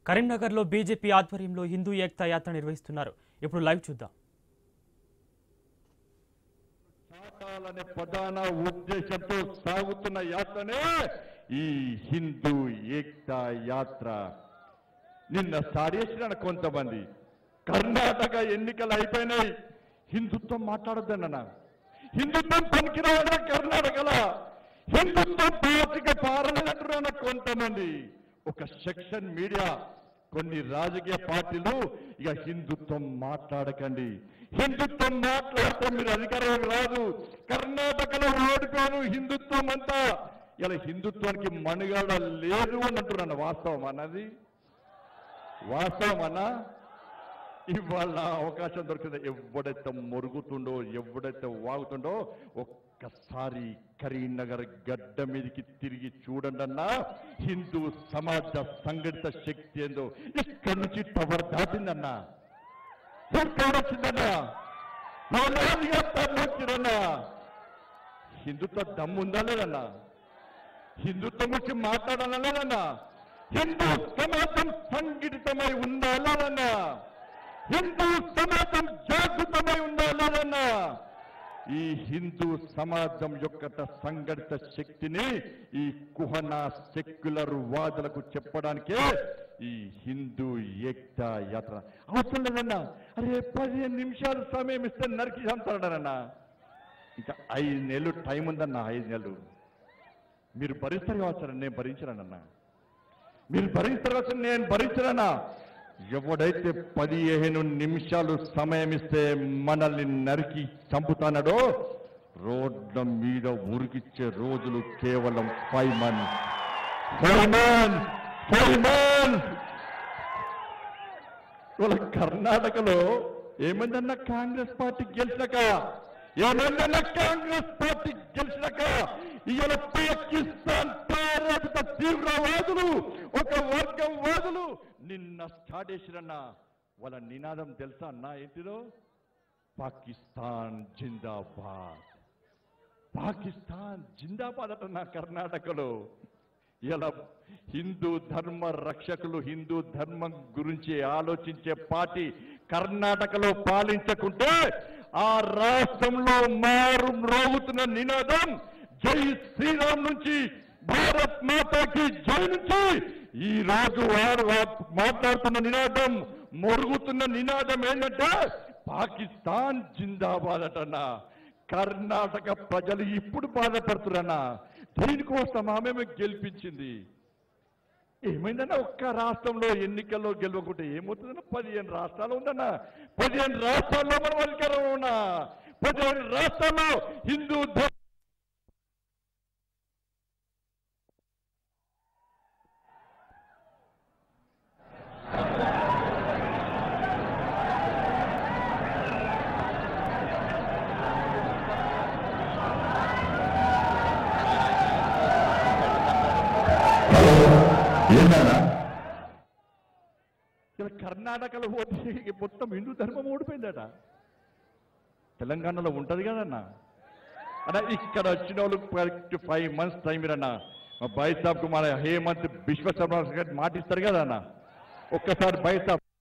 కరీంనగర్లో బీజేపీ ఆధ్వర్యంలో హిందూ ఏక్తా యాత్ర నిర్వహిస్తున్నారు ఇప్పుడు లైవ్ చూద్దాం చాటాలనే ప్రధాన ఉద్దేశంతో సాగుతున్న యాత్రనే ఈ హిందూ ఏక్తా యాత్ర నిన్న సాడేసిన కొంతమంది కర్ణాటక ఎన్నికలు అయిపోయినాయి హిందుత్వం మాట్లాడొద్దన్న హిందుత్వం పనికిరావడం కర్ణాటకలో హిందుత్వం పార్టీకి పారలేదంటున్న కొంతమంది ఒక సెక్షన్ మీడియా కొన్ని రాజకీయ పార్టీలు ఇక హిందుత్వం మాట్లాడకండి హిందుత్వం మాట్లాడితే మీరు అధికారం రాదు కర్ణాటకలో ఓడిపోయాను హిందుత్వం అంతా ఇలా హిందుత్వానికి మనుగడ లేదు అని అంటున్నాను వాస్తవం అన్నది వాస్తవం అన్నా ఇవాళ అవకాశం దొరికింది ఎవడైతే మొరుగుతుండో ఎవడైతే వాగుతుండో ఒక్కసారి కరీంనగర్ గడ్డ మీదకి తిరిగి చూడండి అన్నా హిందూ సమాజ సంఘటిత శక్తి ఏందో ఇక్కడి నుంచి టవర్ దాటిందన్నా ఎక్కడ వచ్చిందన్నా నవనాదిగా తరలించిరన్నా హిందుత్వ దమ్ముందా లేదన్నా హిందుత్వం గురించి మాట్లాడాలా లేదన్నా హిందూ సమాజం సంఘటితమై ఉందా లేదన్నా హిందూ సమాజం జాగృతమై ఉందా లేదన్నా ఈ హిందూ సమాజం యొక్క సంఘటిత శక్తిని ఈ కుహన సెక్యులర్ వాదులకు చెప్పడానికే ఈ హిందూ ఏక్తా యాత్ర అవసరం లేదన్నా అరే పదిహేను నిమిషాలు సమయం ఇస్తే నరికి చంపుతాడన్నా ఇంకా ఐదు నెలలు టైం ఉందన్న ఐదు నెలలు మీరు భరిస్తారు కావచ్చు నేను భరించరానన్నా మీరు భరిస్తారు కావచ్చు నేను భరించరానా ఎవడైతే పదిహేను నిమిషాలు సమయం ఇస్తే మనల్ని నరికి చంపుతానడో రోడ్ల మీద ఉరికిచ్చే రోజులు కేవలం five months five months five months ఇవాళ కర్ణాటకలో ఏమైందన్న కాంగ్రెస్ పార్టీ గెలిచినాక ఏమైందన్న కాంగ్రెస్ పార్టీ గెలిచినాక ఇవాళ పాకిస్తాన్ ప్రారంభిత తీవ్రవాదులు ఒక వర్గం వాదులు నిన్న స్టార్ట్ చేసిరన్న వాళ్ళ నినాదం తెలుసా అన్న ఏంటిదో పాకిస్తాన్ జిందాబాద్ పాకిస్తాన్ జిందాబాద్ అట నా కర్ణాటకలో ఇలా హిందూ ధర్మ రక్షకులు హిందూ ధర్మం గురించి ఆలోచించే పార్టీ కర్ణాటకలో పాలించకుంటే ఆ రాష్ట్రంలో మారు మ్రోగుతున్న నినాదం జై శ్రీరామ్ నుంచి భారత్ మాతాకి జై నుంచి ఈ రోజు వారు వా- మాట్లాడుతున్న నినాదం మొరుగుతున్న నినాదం ఏంటంటే పాకిస్తాన్ జిందాబాద్ అటన్నా కర్ణాటక ప్రజలు ఇప్పుడు బాధపడుతురన్నా దేనికోసం ఆమె గెలిపించింది ఏమైందన్నా ఒక్క రాష్ట్రంలో ఎన్నికల్లో గెలవకుంటే ఏమవుతుందన్నా పదిహేను రాష్ట్రాలు ఉందన్నా పదిహేను రాష్ట్రాల్లో మనం అధికారం ఉన్నా పదిహేను రాష్ట్రాల్లో హిందూ ధర్మ ఏంటన్నా ఇలా కర్ణాటకలో పోతే మొత్తం హిందూ ధర్మం ఓడిపోయిందట తెలంగాణలో ఉంటది కదన్నా అన్న ఇక్కడ వచ్చిన వాళ్ళు కరెక్ట్ ఫైవ్ మంత్స్ టైం మీరన్నా మా బాయ్ సాబ్కు మన హేమంత్ విశ్వశర్మ గారు మాటిస్తారు కదా అన్న ఒక్కసారి బాయ్ సాబ్